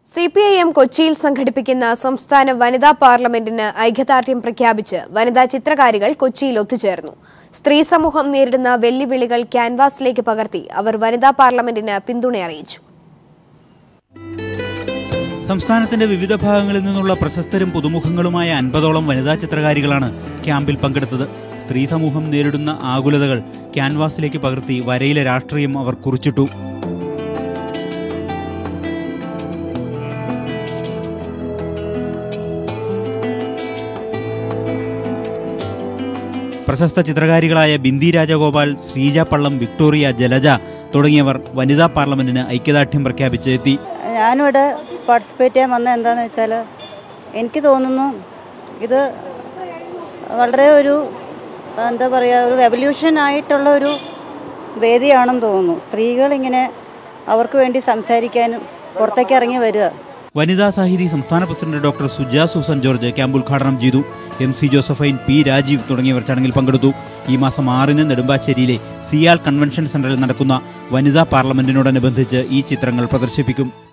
C P I M കൊച്ചിയിൽ സംഘടിപ്പിക്കുന്ന സംസ്ഥാന വനിതാ പാർലമെന്റിന് ഐക്യദാർഢ്യം പ്രഖ്യാപിച്ച് വനിതാ ചിത്രകാരികൾ കൊച്ചിയിൽ ഒത്തുചേർന്നു സ്ത്രീ സമൂഹം നേരിടുന്ന വെല്ലുവിളികൾ ക്യാൻവാസിലേക്ക് പകർത്തി അവർ വനിതാ പാർലമെന്റിന് പിന്തുണ അറിയിച്ചു സംസ്ഥാനത്തിന്റെ വിവിധ ഭാഗങ്ങളിൽ നിന്നുള്ള പ്രശസ്തരും പുതുമുഖങ്ങളുമായ അൻപതോളം വനിതാ ചിത്രകാരികളാണ് ക്യാമ്പിൽ പങ്കെടുത്തത് സ്ത്രീ സമൂഹം നേരിടുന്ന ആകുലതകൾ ക്യാൻവാസിലേക്ക് പകർത്തി വരയിലെ രാഷ്ട്രീയം അവർ കുറിച്ചിട്ടു പ്രശസ്ത ചിത്രകാരികളായ ബിന്ദി രാജഗോപാൽ ശ്രീജ പള്ളം വിക്ടോറിയ ജലജ തുടങ്ങിയവർ വനിതാ പാർലമെന്റിന് ഐക്യദാർഢ്യം പ്രഖ്യാപിച്ച് എത്തി ഞാനിവിടെ പാർട്ടിസിപ്പേറ്റ് ചെയ്യാൻ വന്നത് എന്താണെന്ന് വെച്ചാൽ എനിക്ക് തോന്നുന്നു ഇത് വളരെ ഒരു എന്താ പറയുക ഒരു റെവല്യൂഷൻ ആയിട്ടുള്ള ഒരു വേദിയാണെന്ന് തോന്നുന്നു സ്ത്രീകൾ ഇങ്ങനെ അവർക്ക് വേണ്ടി സംസാരിക്കാനും പുറത്തേക്ക് ഇറങ്ങി വരിക വനിതാ സാഹിതി സംസ്ഥാന president doctor Suja Susan George camp ഉദ്ഘാടനം ചെയ്തു M C Josephine P Rajeev തുടങ്ങിയവർ ചടങ്ങിൽ പങ്കെടുത്തു ഈ മാസം ആറിന് നെടുമ്പാശ്ശേരിയിലെ സിയാൽ കൺവെൻഷൻ സെന്ററിൽ നടക്കുന്ന വനിതാ പാർലമെന്റിനോടനുബന്ധിച്ച് ഈ ചിത്രങ്ങൾ പ്രദർശിപ്പിക്കും